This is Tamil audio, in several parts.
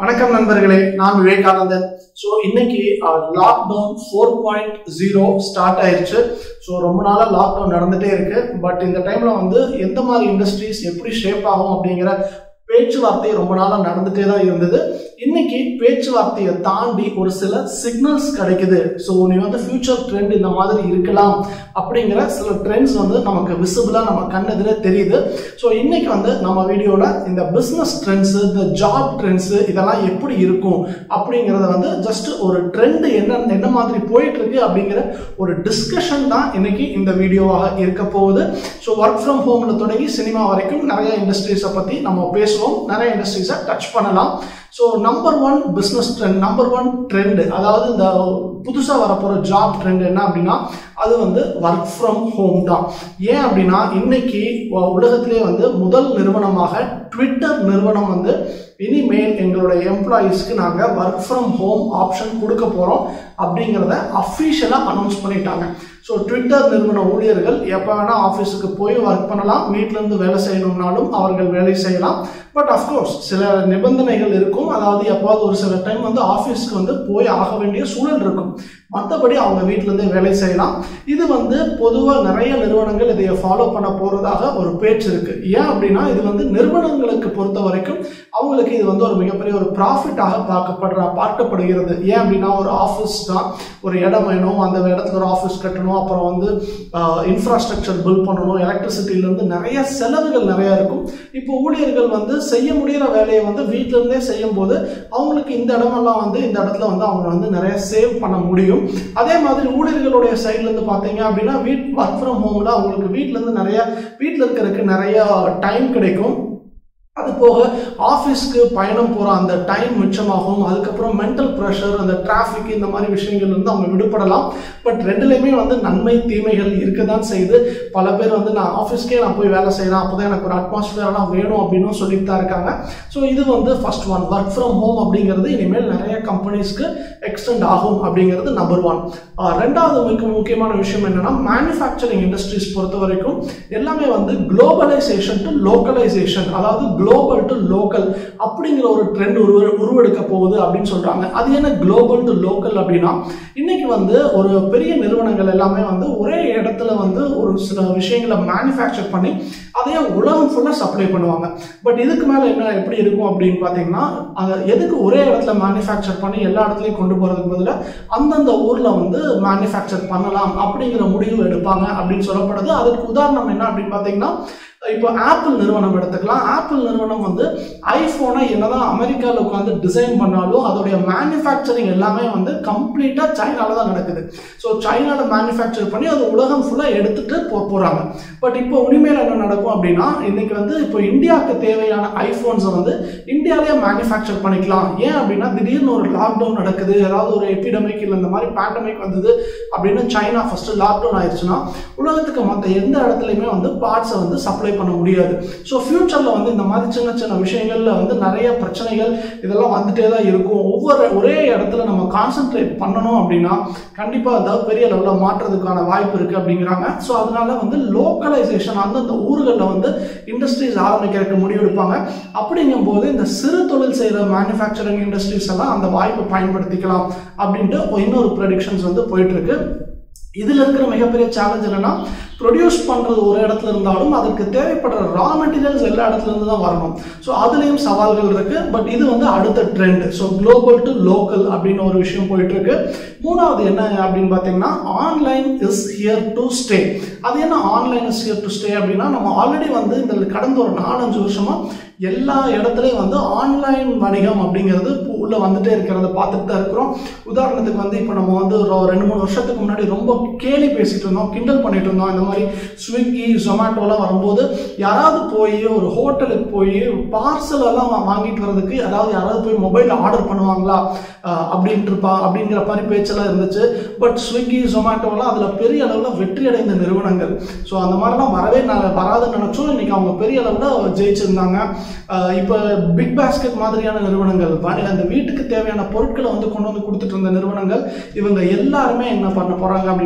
வணக்கம் நண்பர்களே நான் விவேகானந்தன் ஸோ இன்னைக்கு lockdown four point zero start ஆயிருச்சு ஸோ ரொம்ப நாளாக லாக்டவுன் நடந்துட்டே இருக்கு பட் இந்த டைம்ல வந்து எந்த மாதிரி இண்டஸ்ட்ரீஸ் எப்படி ஷேப் ஆகும் அப்படிங்கிற பேச்சுவார்த்தை ரொம்ப நாளாக நடந்துட்டே தான் இருந்தது இன்னைக்கு பேச்சுவார்த்தையை தாண்டி ஒரு சில சிக்னல்ஸ் கிடைக்குது ஸோ நீ வந்து ஃபியூச்சர் ட்ரெண்ட் இந்த மாதிரி இருக்கலாம் அப்படிங்கிற சில ட்ரெண்ட்ஸ் வந்து நமக்கு விசிபிளாக நம்ம கண்ணெதிர தெரியுது ஸோ இன்னைக்கு வந்து நம்ம வீடியோவில் இந்த பிஸ்னஸ் ட்ரெண்ட்ஸு இந்த ஜாப் ட்ரெண்ட்ஸு இதெல்லாம் எப்படி இருக்கும் அப்படிங்கிறத வந்து ஜஸ்ட் ஒரு ட்ரெண்ட் என்ன என்ன மாதிரி போயிட்டு இருக்கு அப்படிங்கிற ஒரு டிஸ்கஷன் தான் இன்னைக்கு இந்த வீடியோவாக இருக்க போகுது ஸோ ஒர்க் ஃப்ரம் ஹோம்ல தொடங்கி சினிமா வரைக்கும் நிறைய இண்டஸ்ட்ரீஸை பற்றி நம்ம பேசுவோம் நிறைய இண்டஸ்ட்ரீஸை டச் பண்ணலாம் so number one business trend number one trend அதாவது இந்த புதுசாக வரப்போகிற ஜாப் ட்ரெண்ட் என்ன அப்படின்னா அது வந்து ஒர்க் ஃப்ரம் ஹோம் தான் ஏன் அப்படின்னா இன்னைக்கு உலகத்திலே வந்து முதல் நிறுவனமாக ட்விட்டர் நிறுவனம் வந்து இனிமேல் எங்களுடைய எம்ப்ளாயீஸ்க்கு நாங்கள் ஒர்க் ஃப்ரம் ஹோம் ஆப்ஷன் கொடுக்க போகிறோம் அப்படிங்கிறத அஃபீஷியலாக அனௌன்ஸ் பண்ணிட்டாங்க ஸோ ட்விட்டர் நிறுவன ஊழியர்கள் எப்போ வேணால் ஆஃபீஸுக்கு போய் ஒர்க் பண்ணலாம் வீட்டிலேருந்து வேலை செய்யணும்னாலும் அவர்கள் வேலை செய்யலாம் பட் அஃப்கோர்ஸ் சில நிபந்தனைகள் இருக்கும் அதாவது எப்போது ஒரு சில டைம் வந்து ஆஃபீஸ்க்கு வந்து போய் ஆக வேண்டிய சூழல் இருக்கும் மற்றபடி அவங்க வீட்டிலேருந்தே வேலை செய்யலாம் இது வந்து பொதுவாக நிறைய நிறுவனங்கள் இதை ஃபாலோ பண்ண போகிறதாக ஒரு பேச்சு இருக்குது ஏன் அப்படின்னா இது வந்து நிறுவனங்களுக்கு பொறுத்த வரைக்கும் அவங்களுக்கு இது வந்து ஒரு மிகப்பெரிய ஒரு ப்ராஃபிட்டாக பார்க்கப்படுற பார்க்கப்படுகிறது ஏன் அப்படின்னா ஒரு ஆஃபீஸ் தான் ஒரு இடம் வேணும் அந்த இடத்துல ஒரு ஆஃபீஸ் கட்டணும் அப்புறம் வந்து இன்ஃப்ராஸ்ட்ரக்சர் பில்ட் பண்ணணும் எலக்ட்ரிசிட்டிலேருந்து நிறைய செலவுகள் நிறைய இருக்கும் இப்போ ஊழியர்கள் வந்து செய்ய முடிகிற வேலையை வந்து வீட்டிலேருந்தே செய்யும் போது அவங்களுக்கு இந்த இடமெல்லாம் வந்து இந்த இடத்துல வந்து அவங்க வந்து நிறைய சேவ் பண்ண முடியும் அதே மாதிரி ஊழியர்களுடைய சைட்லேருந்து பார்த்தீங்க அப்படின்னா வீட் ஒர்க் ஃப்ரம் ஹோமில் அவங்களுக்கு வீட்டிலேருந்து நிறைய வீட்டில் இருக்கிறதுக்கு நிறைய டைம் கிடைக்கும் அது போக ஆஃபீஸ்க்கு பயணம் போகிற அந்த டைம் மிச்சமாகும் அதுக்கப்புறம் மென்டல் ப்ரெஷர் அந்த டிராஃபிக் இந்த மாதிரி விஷயங்கள் வந்து அவங்க விடுபடலாம் பட் ரெண்டுலேயுமே வந்து நன்மை தீமைகள் இருக்க தான் செய்யுது பல பேர் வந்து நான் ஆஃபீஸ்க்கே நான் போய் வேலை செய்யலாம் அப்போ தான் எனக்கு ஒரு அட்மாஸ்பியர்லாம் வேணும் அப்படின்னு சொல்லிட்டு தான் இருக்காங்க ஸோ இது வந்து first one work from home அப்படிங்கிறது இனிமேல் நிறைய கம்பெனிஸ்க்கு எக்ஸ்டெண்ட் ஆகும் அப்படிங்கிறது நம்பர் ஒன் ரெண்டாவது மிக முக்கியமான விஷயம் என்னன்னா மேனுஃபேக்சரிங் இண்டஸ்ட்ரீஸ் பொறுத்த வரைக்கும் எல்லாமே வந்து குளோபலைசேஷன் டு லோக்கலைசேஷன் அதாவது குளோபல் டு லோக்கல் அப்படிங்கிற ஒரு ட்ரெண்ட் உருவ உருவெடுக்க போகுது அப்படின்னு சொல்றாங்க அது என்ன குளோபல் டு லோக்கல் அப்படின்னா இன்னைக்கு வந்து ஒரு பெரிய நிறுவனங்கள் எல்லாமே வந்து ஒரே இடத்துல வந்து ஒரு சில விஷயங்களை மேனுஃபேக்சர் பண்ணி அதையே உலகம் ஃபுல்லாக சப்ளை பண்ணுவாங்க பட் இதுக்கு மேலே என்ன எப்படி இருக்கும் அப்படின்னு பார்த்தீங்கன்னா அதை எதுக்கு ஒரே இடத்துல மேனுஃபேக்சர் பண்ணி எல்லா இடத்துலையும் கொண்டு போகிறதுக்கு பதிலாக அந்தந்த ஊரில் வந்து மேனுஃபேக்சர் பண்ணலாம் அப்படிங்கிற முடிவு எடுப்பாங்க அப்படின்னு சொல்லப்படுது அதற்கு உதாரணம் என்ன அப்படின்னு பார்த்தீங்கன்னா இப்போ ஆப்பிள் நிறுவனம் எடுத்துக்கலாம் ஆப்பிள் நிறுவனம் வந்து ஐஃபோனை என்னதான் அமெரிக்காவில் உட்காந்து டிசைன் பண்ணாலும் அதோடைய மேனுஃபேக்சரிங் எல்லாமே வந்து கம்ப்ளீட்டாக சைனால தான் நடக்குது ஸோ சைனாவில் மேனுஃபேக்சர் பண்ணி அது உலகம் ஃபுல்லாக எடுத்துட்டு போ போகிறாங்க பட் இப்போ இனிமேல் என்ன நடக்கும் அப்படின்னா இன்னைக்கு வந்து இப்போ இந்தியாவுக்கு தேவையான ஐஃபோன்ஸை வந்து இந்தியாவிலேயே மேனுஃபேக்சர் பண்ணிக்கலாம் ஏன் அப்படின்னா திடீர்னு ஒரு லாக்டவுன் நடக்குது ஏதாவது ஒரு எபிடமிக் இல்லை இந்த மாதிரி பேண்டமிக் வந்தது அப்படின்னு சைனா ஃபர்ஸ்ட் லாக்டவுன் ஆயிடுச்சுன்னா உலகத்துக்கு மற்ற எந்த இடத்துலையுமே வந்து பார்ட்ஸை வந்து சப்ளை பண்ண முடியாது ஸோ ஃபியூச்சரில் வந்து இந்த மாதிரி சின்ன சின்ன விஷயங்களில் வந்து நிறைய பிரச்சனைகள் இதெல்லாம் வந்துட்டே தான் இருக்கும் ஒவ்வொரு ஒரே இடத்துல நம்ம கான்சென்ட்ரேட் பண்ணணும் அப்படின்னா கண்டிப்பாக அதாவது பெரிய லெவலில் மாற்றுறதுக்கான வாய்ப்பு இருக்குது அப்படிங்கிறாங்க ஸோ அதனால வந்து லோக்கலைசேஷன் அந்தந்த ஊர்களில் வந்து இண்டஸ்ட்ரீஸ் ஆரம்பிக்கிறதுக்கு முடிவெடுப்பாங்க அப்படிங்கும்போது இந்த சிறு தொழில் செய்கிற மேனுஃபேக்சரிங் இண்டஸ்ட்ரீஸ் எல்லாம் அந்த வாய்ப்பை பயன்படுத்திக்கலாம் அப்படின்ட்டு இன்னொரு ப்ரொடிக்ஷன்ஸ் வந்து போயிட்டு இருக்கு இதில் இருக்கிற மிகப்பெரிய சேலஞ்ச் என்னன்னா ப்ரொடியூஸ் பண்ணுறது ஒரு இடத்துல இருந்தாலும் அதுக்கு தேவைப்படுற ரா மெட்டீரியல்ஸ் எல்லா இடத்துல இருந்து தான் வரணும் ஸோ அதுலேயும் சவால்கள் இருக்கு பட் இது வந்து அடுத்த trend so global to local அப்படின்னு ஒரு விஷயம் போயிட்டு இருக்கு மூணாவது என்ன அப்படின்னு பார்த்தீங்கன்னா online is here to stay அது என்ன online is here to stay அப்படின்னா நம்ம ஆல்ரெடி வந்து இந்த கடந்த ஒரு நாலஞ்சு வருஷமா எல்லா இடத்துலையும் வந்து ஆன்லைன் வணிகம் அப்படிங்கிறது உள்ள வந்துட்டே இருக்கிறத பார்த்துட்டு தான் இருக்கிறோம் உதாரணத்துக்கு வந்து இப்போ நம்ம வந்து ஒரு ரெண்டு மூணு வருஷத்துக்கு முன்னாடி ரொம்ப கேலி பேசிட்டு இருந்தோம் கிண்டல் பண்ணிட்டு இருந்தோம் இந்த மாதிரி ஸ்விக்கி ஜொமேட்டோலாம் வரும்போது யாராவது போய் ஒரு ஹோட்டலுக்கு போய் பார்சல் எல்லாம் வாங்கிட்டு வர்றதுக்கு அதாவது யாராவது போய் மொபைல் ஆர்டர் பண்ணுவாங்களா அப்படின்ட்டு இருப்பா அப்படிங்கிற மாதிரி பேச்செல்லாம் இருந்துச்சு பட் ஸ்விக்கி ஜொமேட்டோலாம் அதில் பெரிய அளவில் வெற்றி அடைந்த நிறுவனங்கள் ஸோ அந்த மாதிரிலாம் வரவே நான் வராதுன்னு நினச்சோம் இன்னைக்கு அவங்க பெரிய அளவில் ஜெயிச்சிருந்தாங்க இப்போ பிக் பாஸ்கெட் மாதிரியான நிறுவனங்கள் அந்த வீட்டுக்கு தேவையான பொருட்களை வந்து கொண்டு வந்து கொடுத்துட்டு இருந்த நிறுவனங்கள் இவங்க எல்லாருமே என்ன பண்ண போறாங்க அப்படின்னு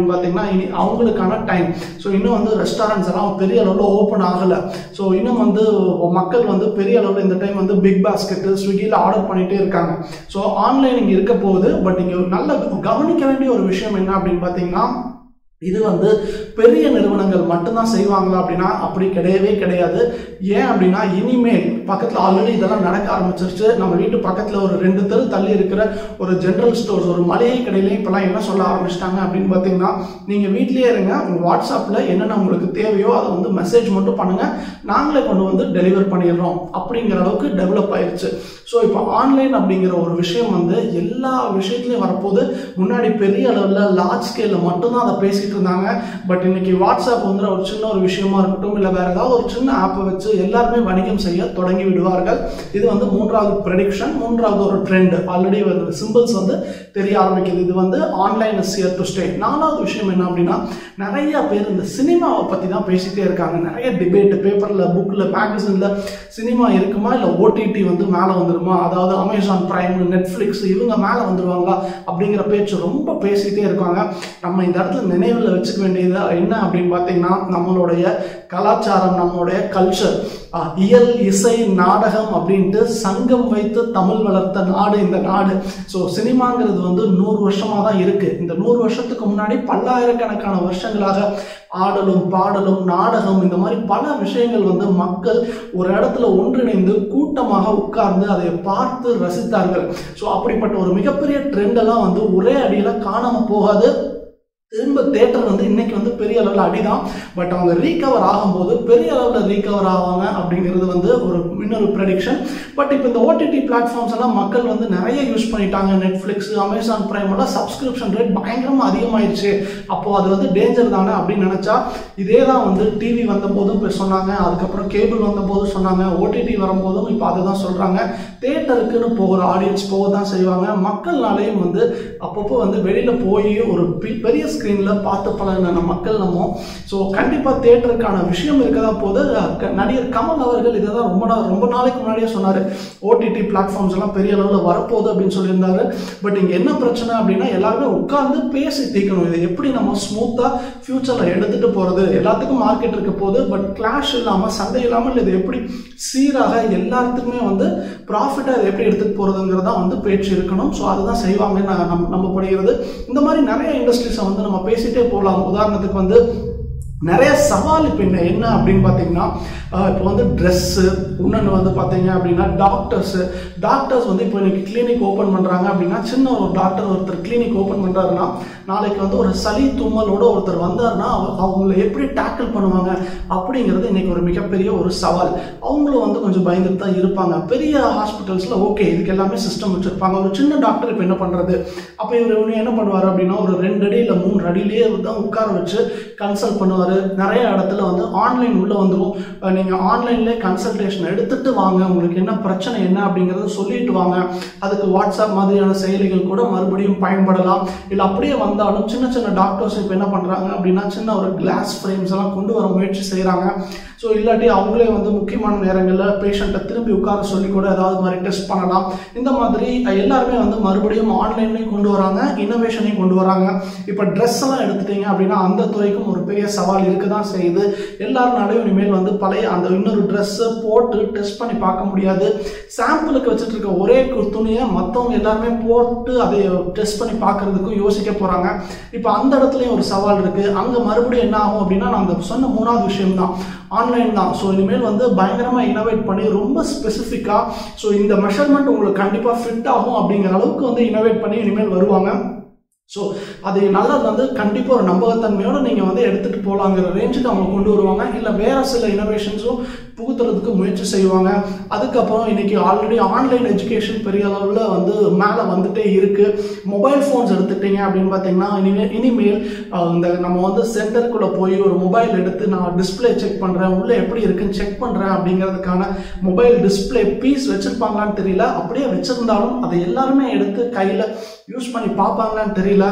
அப்படின்னு பார்த்தீங்கன்னா இனி அவங்களுக்கான டைம் ஸோ இன்னும் வந்து ரெஸ்டாரண்ட்ஸ் எல்லாம் பெரிய அளவில் ஓப்பன் ஆகலை ஸோ இன்னும் வந்து மக்கள் வந்து பெரிய அளவில் இந்த டைம் வந்து பிக் பாஸ்கெட்டு ஸ்விக்கியில் ஆர்டர் பண்ணிகிட்டே இருக்காங்க ஸோ ஆன்லைன் இங்கே இருக்க போகுது பட் இங்கே நல்ல கவனிக்க வேண்டிய ஒரு விஷயம் என்ன அப்படின்னு பார்த்தீங்கன்னா இது வந்து பெரிய நிறுவனங்கள் மட்டும்தான் செய்வாங்களா அப்படின்னா அப்படி கிடையவே கிடையாது ஏன் அப்படின்னா இனிமேல் பக்கத்தில் ஆல்ரெடி இதெல்லாம் நடக்க ஆரம்பிச்சிருச்சு நம்ம வீட்டு பக்கத்தில் ஒரு ரெண்டு தெரு தள்ளி இருக்கிற ஒரு ஜென்ரல் ஸ்டோர்ஸ் ஒரு மளிகை கடையிலையும் இப்போலாம் என்ன சொல்ல ஆரம்பிச்சிட்டாங்க அப்படின்னு பார்த்தீங்கன்னா நீங்கள் வீட்லேயே இருங்க உங்கள் வாட்ஸ்அப்பில் என்னென்ன உங்களுக்கு தேவையோ அதை வந்து மெசேஜ் மட்டும் பண்ணுங்கள் நாங்களே கொண்டு வந்து டெலிவர் பண்ணிடுறோம் அப்படிங்கிற அளவுக்கு டெவலப் ஆயிடுச்சு ஸோ இப்போ ஆன்லைன் அப்படிங்கிற ஒரு விஷயம் வந்து எல்லா விஷயத்துலையும் வரப்போது முன்னாடி பெரிய அளவில் லார்ஜ் ஸ்கேலில் மட்டும்தான் அதை பேசிட்டு இருந்தாங்க பட் இன்னைக்கு வாட்ஸ்அப் வந்து ஒரு சின்ன ஒரு விஷயமா இருக்கட்டும் இல்லை வேற ஏதாவது ஒரு சின்ன ஆப்பை வச்சு எல்லாருமே வணிகம் செய்ய தொடங்கி விடுவார்கள் இது வந்து மூன்றாவது ப்ரெடிக்ஷன் மூன்றாவது ஒரு ட்ரெண்ட் ஆல்ரெடி ஒரு சிம்பிள்ஸ் வந்து தெரிய ஆரம்பிக்குது இது வந்து online is here to stay நாலாவது விஷயம் என்ன அப்படின்னா நிறைய பேர் இந்த சினிமாவை பற்றி தான் பேசிட்டே இருக்காங்க நிறைய டிபேட் பேப்பரில் புக்கில் மேகசினில் சினிமா இருக்குமா இல்லை ஓடிடி வந்து மேலே வந்துருமா அதாவது அமேசான் பிரைம் நெட்ஃப்ளிக்ஸ் இவங்க மேலே வந்துருவாங்களா அப்படிங்கிற பேச்சு ரொம்ப பேசிட்டே இருக்காங்க நம்ம இந்த இடத்துல நினைவில் வச்சுக்க வேண்டியது என்ன அப்படின்னு பார்த்தீங்கன்னா நம்மளுடைய கலாச்சாரம் நம்மளுடைய கல்ச்சர் இயல் இசை நாடகம் அப்படின்ட்டு சங்கம் வைத்து தமிழ் வளர்த்த நாடு இந்த நாடு ஸோ சினிமாங்கிறது வந்து நூறு வருஷமாக தான் இருக்கு இந்த நூறு வருஷத்துக்கு முன்னாடி பல்லாயிரக்கணக்கான வருஷங்களாக ஆடலும் பாடலும் நாடகம் இந்த மாதிரி பல விஷயங்கள் வந்து மக்கள் ஒரு இடத்துல ஒன்றிணைந்து கூட்டமாக உட்கார்ந்து அதை பார்த்து ரசித்தார்கள் ஸோ அப்படிப்பட்ட ஒரு மிகப்பெரிய ட்ரெண்ட் எல்லாம் வந்து ஒரே அடியில் காணாமல் போகாது திரும்ப தேட்டர் வந்து இன்னைக்கு வந்து பெரிய அளவில் அடிதான் பட் அவங்க ரீகவர் ஆகும்போது பெரிய அளவில் ரீகவர் ஆவாங்க அப்படிங்கிறது வந்து ஒரு இன்னொரு ப்ரெடிக்ஷன் பட் இப்போ இந்த ஓடிடி பிளாட்ஃபார்ம்ஸ் எல்லாம் மக்கள் வந்து நிறைய யூஸ் பண்ணிட்டாங்க நெட்ஃப்ளிக்ஸ் அமேசான் பிரைம் எல்லாம் சப்ஸ்கிரிப்ஷன் ரேட் பயங்கரமாக அதிகமாயிருச்சு அப்போ அது வந்து டேஞ்சர் தானே அப்படின்னு நினச்சா இதே தான் வந்து டிவி வந்த போதும் இப்போ சொன்னாங்க அதுக்கப்புறம் கேபிள் வந்த போதும் சொன்னாங்க ஓடிடி வரும்போதும் இப்போ அதை தான் சொல்கிறாங்க தேட்டருக்குன்னு போகிற ஆடியன்ஸ் போக தான் செய்வாங்க மக்கள்னாலேயும் வந்து அப்பப்போ வந்து வெளியில் போய் ஒரு பெரிய ஸ்க்ரீனில் பார்த்து பழகின மக்கள் நம்ம ஸோ கண்டிப்பாக தேட்டருக்கான விஷயம் இருக்கதா போது நடிகர் கமல் அவர்கள் இதை தான் ரொம்ப நாள் ரொம்ப நாளைக்கு முன்னாடியே சொன்னார் ஓடிடி பிளாட்ஃபார்ம்ஸ் எல்லாம் பெரிய அளவில் வரப்போகுது அப்படின்னு சொல்லியிருந்தாரு பட் இங்கே என்ன பிரச்சனை அப்படின்னா எல்லாருமே உட்கார்ந்து பேசி தீக்கணும் இதை எப்படி நம்ம ஸ்மூத்தாக ஃப்யூச்சரில் எடுத்துகிட்டு போகிறது எல்லாத்துக்கும் மார்க்கெட் இருக்க போகுது பட் கிளாஷ் இல்லாமல் சண்டை இல்லாமல் இது எப்படி சீராக எல்லாத்துக்குமே வந்து ப்ராஃபிட்டாக இதை எப்படி எடுத்துகிட்டு போகிறதுங்கிறதா வந்து பேச்சு இருக்கணும் ஸோ அதுதான் செய்வாங்கன்னு நான் நம்ப நம்பப்படுகிறது இந்த மாதிரி நிறைய இண்டஸ்ட்ரீஸை வந்து நம்ம பேசிட்டே போகலாம் உதாரணத்துக்கு வந்து நிறைய சவால் இப்போ என்ன என்ன அப்படின்னு பார்த்தீங்கன்னா இப்போ வந்து ட்ரெஸ்ஸு இன்னொன்று வந்து பார்த்தீங்க அப்படின்னா டாக்டர்ஸு டாக்டர்ஸ் வந்து இப்போ இன்னைக்கு கிளினிக் ஓப்பன் பண்ணுறாங்க அப்படின்னா சின்ன ஒரு டாக்டர் ஒருத்தர் கிளினிக் ஓப்பன் பண்ணுறாருன்னா நாளைக்கு வந்து ஒரு சளி தும்மலோட ஒருத்தர் வந்தாருன்னா அவங்கள எப்படி டேக்கிள் பண்ணுவாங்க அப்படிங்கிறது இன்னைக்கு ஒரு மிகப்பெரிய ஒரு சவால் அவங்களும் வந்து கொஞ்சம் பயந்துட்டு தான் இருப்பாங்க பெரிய ஹாஸ்பிட்டல்ஸில் ஓகே இதுக்கு எல்லாமே சிஸ்டம் வச்சுருப்பாங்க ஒரு சின்ன டாக்டர் இப்போ என்ன பண்ணுறது அப்போ இவர் என்ன பண்ணுவார் அப்படின்னா ஒரு ரெண்டு அடி இல்லை மூணு அடியிலேயே தான் உட்கார வச்சு கன்சல்ட் பண்ணுவார் நிறைய இடத்துல வந்து ஆன்லைன் உள்ளே வந்துடும் நீங்கள் ஆன்லைன்லேயே கன்சல்டேஷன் எடுத்துட்டு வாங்க உங்களுக்கு என்ன பிரச்சனை என்ன அப்படிங்கிறத சொல்லிட்டு வாங்க அதுக்கு வாட்ஸ்அப் மாதிரியான செயலிகள் கூட மறுபடியும் பயன்படலாம் இல்லை அப்படியே வந்தாலும் சின்ன சின்ன டாக்டர்ஸ் இப்போ என்ன பண்ணுறாங்க அப்படின்னா சின்ன ஒரு கிளாஸ் ஃப்ரேம்ஸ் எல்லாம் கொண்டு வர முயற்சி செய்கிறாங்க ஸோ இல்லாட்டி அவங்களே வந்து முக்கியமான நேரங்களில் பேஷண்ட்டை திரும்பி உட்கார சொல்லி கூட ஏதாவது மாதிரி டெஸ்ட் பண்ணலாம் இந்த மாதிரி எல்லாருமே வந்து மறுபடியும் ஆன்லைன்லேயும் கொண்டு வராங்க இன்னோவேஷனையும் கொண்டு வராங்க இப்போ ட்ரெஸ் எல்லாம் எடுத்துட்டீங்க அப்படின்னா அந்த துறைக்கும் ஒரு பெரிய சவால் இருக்க தான் செய்யுது எல்லாருனாலையும் இனிமேல் வந்து பழைய அந்த இன்னொரு ட்ரெஸ்ஸை போட்டு டெஸ்ட் பண்ணி பார்க்க முடியாது சாம்பிளுக்கு வச்சுட்டு இருக்க ஒரே துணியை மற்றவங்க எல்லாருமே போட்டு அதை டெஸ்ட் பண்ணி பார்க்கறதுக்கும் யோசிக்க போகிறாங்க இப்போ அந்த இடத்துலையும் ஒரு சவால் இருக்குது அங்கே மறுபடியும் என்ன ஆகும் அப்படின்னா நான் அந்த சொன்ன மூணாவது விஷயம் தான் ஆன்லைன் தான் ஸோ இனிமேல் வந்து பயங்கரமாக இனோவேட் பண்ணி ரொம்ப ஸ்பெசிஃபிக்காக ஸோ இந்த மெஷர்மெண்ட் உங்களுக்கு கண்டிப்பாக ஃபிட் ஆகும் அப்படிங்கிற அளவுக்கு வந்து இனோவேட் பண்ணி இனிமேல் வருவாங்க ஸோ அது நல்லா வந்து கண்டிப்பாக ஒரு நம்பகத்தன்மையோடு நீங்கள் வந்து எடுத்துகிட்டு போகலாங்கிற ரேஞ்சுக்கு அவங்க கொண்டு வருவாங்க இல்லை வேறு சில இனோவேஷன்ஸும் புகுத்துறதுக்கு முயற்சி செய்வாங்க அதுக்கப்புறம் இன்னைக்கு ஆல்ரெடி ஆன்லைன் எஜுகேஷன் பெரிய அளவில் வந்து மேலே வந்துட்டே இருக்குது மொபைல் ஃபோன்ஸ் எடுத்துட்டீங்க அப்படின்னு பார்த்தீங்கன்னா இனிமேல் இனிமேல் இந்த நம்ம வந்து சென்டருக்குள்ளே போய் ஒரு மொபைல் எடுத்து நான் டிஸ்பிளே செக் பண்ணுறேன் உள்ளே எப்படி இருக்குன்னு செக் பண்ணுறேன் அப்படிங்கிறதுக்கான மொபைல் டிஸ்பிளே பீஸ் வச்சுருப்பாங்களான்னு தெரியல அப்படியே வச்சுருந்தாலும் அதை எல்லாருமே எடுத்து கையில் யூஸ் பண்ணி பார்ப்பாங்களான்னு தெரியல ஸோ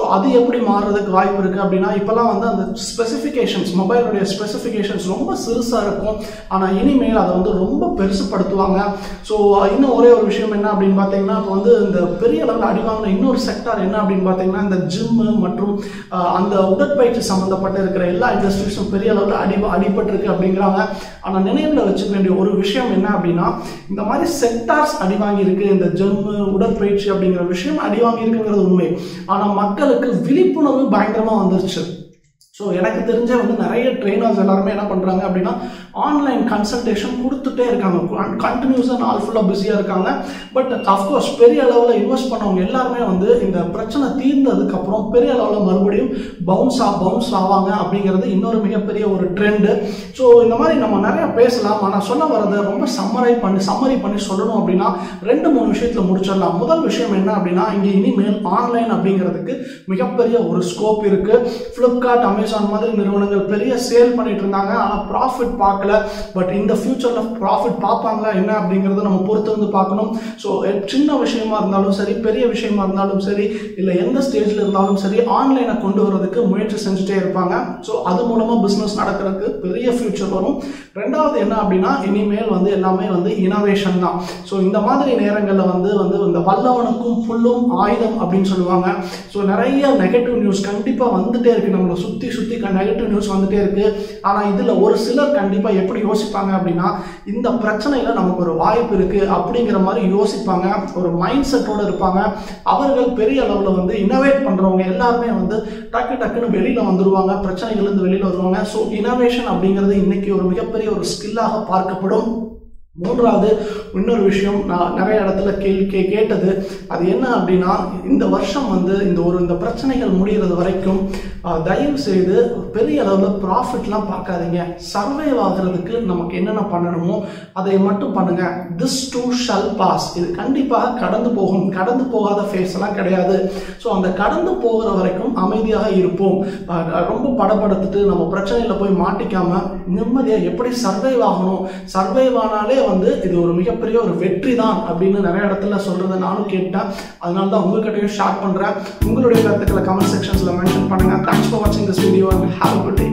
அது எப்படி மாறுறதுக்கு வாய்ப்பு இருக்குது அப்படின்னா இப்போல்லாம் வந்து அந்த ஸ்பெசிஃபிகேஷன்ஸ் மொபைலுடைய ஸ்பெசிஃபிகேஷன்ஸ் ரொம்ப சிறுசாக இருக்கும் ஆனால் இனிமேல் அதை வந்து ரொம்ப பெருசுப்படுத்துவாங்க ஸோ இன்னும் ஒரே ஒரு விஷயம் என்ன அப்படின்னு பார்த்தீங்கன்னா இப்போ வந்து இந்த பெரிய அளவில் அடிவாங்கின இன்னொரு செக்டார் என்ன அப்படின்னு பார்த்தீங்கன்னா இந்த ஜிம்மு மற்றும் ஆஹ், அந்த உடற்பயிற்சி சம்மந்தப்பட்ட இருக்கிற எல்லா இண்டஸ்ட்ரீஸும் பெரிய அளவில் அடி அடிபட்டிருக்கு அப்படிங்கிறாங்க ஆனால் நினைவில் வச்சுக்க வேண்டிய ஒரு விஷயம் என்ன அப்படின்னா இந்த மாதிரி செக்டார்ஸ் அடி வாங்கியிருக்கு இந்த ஜிம்மு உடற்பயிற்சி அப்படிங்கிற விஷயம் அடி வாங்கியிருக்குங்கிறது உண்மை ஆனால் மக்களுக்கு விழிப்புணர்வு பயங்கரமாக வந்துருச்சு ஸோ எனக்கு தெரிஞ்ச வந்து நிறைய ட்ரெயினர்ஸ் எல்லாருமே என்ன பண்ணுறாங்க அப்படின்னா ஆன்லைன் கன்சல்டேஷன் கொடுத்துட்டே இருக்காங்க கண்டினியூஸாக நாள் ஃபுல்லாக பிஸியாக இருக்காங்க பட் அஃப்கோர்ஸ் பெரிய அளவில் இன்வெஸ்ட் பண்ணவங்க எல்லாருமே வந்து இந்த பிரச்சனை தீர்ந்ததுக்கப்புறம் பெரிய அளவில் மறுபடியும் பவுன்ஸ் ஆ பவுன்ஸ் ஆவாங்க அப்படிங்கிறது இன்னொரு மிகப்பெரிய ஒரு ட்ரெண்டு ஸோ இந்த மாதிரி நம்ம நிறைய பேசலாம் ஆனால் சொல்ல வரதை ரொம்ப சம்மரை பண்ணி சம்மரி பண்ணி சொல்லணும் அப்படின்னா ரெண்டு மூணு விஷயத்தில் முடிச்சிடலாம் முதல் விஷயம் என்ன அப்படின்னா இங்கே இனிமேல் ஆன்லைன் அப்படிங்கிறதுக்கு மிகப்பெரிய ஒரு ஸ்கோப் இருக்குது ஃப்ளிப்கார்ட் அமேசான் மாதிரி நிறுவனங்கள் பெரிய சேல் பண்ணிட்டு இருந்தாங்க ஆனால் ப்ராஃபிட் பார்க்கல பட் இந்த ஃபியூச்சரில் ப்ராஃபிட் பார்ப்பாங்களா என்ன அப்படிங்கிறத நம்ம பொறுத்து வந்து பார்க்கணும் ஸோ சின்ன விஷயமா இருந்தாலும் சரி பெரிய விஷயமா இருந்தாலும் சரி இல்லை எந்த ஸ்டேஜில் இருந்தாலும் சரி ஆன்லைனை கொண்டு வரதுக்கு முயற்சி செஞ்சுட்டே இருப்பாங்க ஸோ அது மூலமாக பிஸ்னஸ் நடக்கிறதுக்கு பெரிய ஃபியூச்சர் வரும் ரெண்டாவது என்ன அப்படின்னா இனிமேல் வந்து எல்லாமே வந்து இனோவேஷன் தான் ஸோ இந்த மாதிரி நேரங்களில் வந்து வந்து இந்த வல்லவனுக்கும் புல்லும் ஆயுதம் அப்படின்னு சொல்லுவாங்க ஸோ நிறைய நெகட்டிவ் நியூஸ் கண்டிப்பாக வந்துட்டே இருக்கு நம்மளை சுற்றி சுற்றி நெகட்டிவ் நியூஸ் வந்துட்டே இருக்கு ஆனால் இதில் ஒரு சிலர் கண்டிப்பாக எப்படி யோசிப்பாங்க அப்படின்னா இந்த பிரச்சனையில நமக்கு ஒரு வாய்ப்பு இருக்கு அப்படிங்கிற மாதிரி யோசிப்பாங்க ஒரு மைண்ட் செட்டோட இருப்பாங்க அவர்கள் பெரிய அளவில் வந்து இனோவேட் பண்றவங்க எல்லாருமே வந்து டக்கு டக்குன்னு வெளியில வந்துருவாங்க பிரச்சனைகள் இருந்து வெளியில வருவாங்க ஸோ இனோவேஷன் அப்படிங்கிறது இன்னைக்கு ஒரு மிகப்பெரிய ஒரு ஸ்கில்லாக பார்க்கப்படும் மூன்றாவது இன்னொரு விஷயம் நான் நிறைய இடத்துல கேள்வி கே கேட்டது அது என்ன அப்படின்னா இந்த வருஷம் வந்து இந்த ஒரு இந்த பிரச்சனைகள் முடிகிறது வரைக்கும் ஆஹ், தயவு செய்து பெரிய அளவில் ப்ராஃபிட்லாம் பார்க்காதீங்க சர்வைவ் ஆகிறதுக்கு நமக்கு என்னென்ன பண்ணணுமோ அதை மட்டும் பண்ணுங்க திஸ் டூ ஷல் பாஸ் இது கண்டிப்பாக கடந்து போகும் கடந்து போகாத ஃபேஸ் எல்லாம் கிடையாது ஸோ அந்த கடந்து போகிற வரைக்கும் அமைதியாக இருப்போம் ஆஹ், ரொம்ப படப்படுத்திட்டு நம்ம பிரச்சனையில் போய் மாட்டிக்காம நிம்மதியாக எப்படி சர்வைவ் ஆகணும் சர்வைவ் ஆனாலே வந்து இது ஒரு மிகப்பெரிய ஒரு வெற்றி தான் அப்படின்னு நிறைய இடத்துல சொல்றதை நானும் கேட்டேன் அதனால தான் உங்ககிட்டயும் ஷேர் பண்றேன் உங்களுடைய கருத்துக்களை கமெண்ட் செக்ஷன்ஸ்ல மென்ஷன் பண்ணுங்க தேங்க்ஸ் ஃபார் வாட்சிங் this video and have good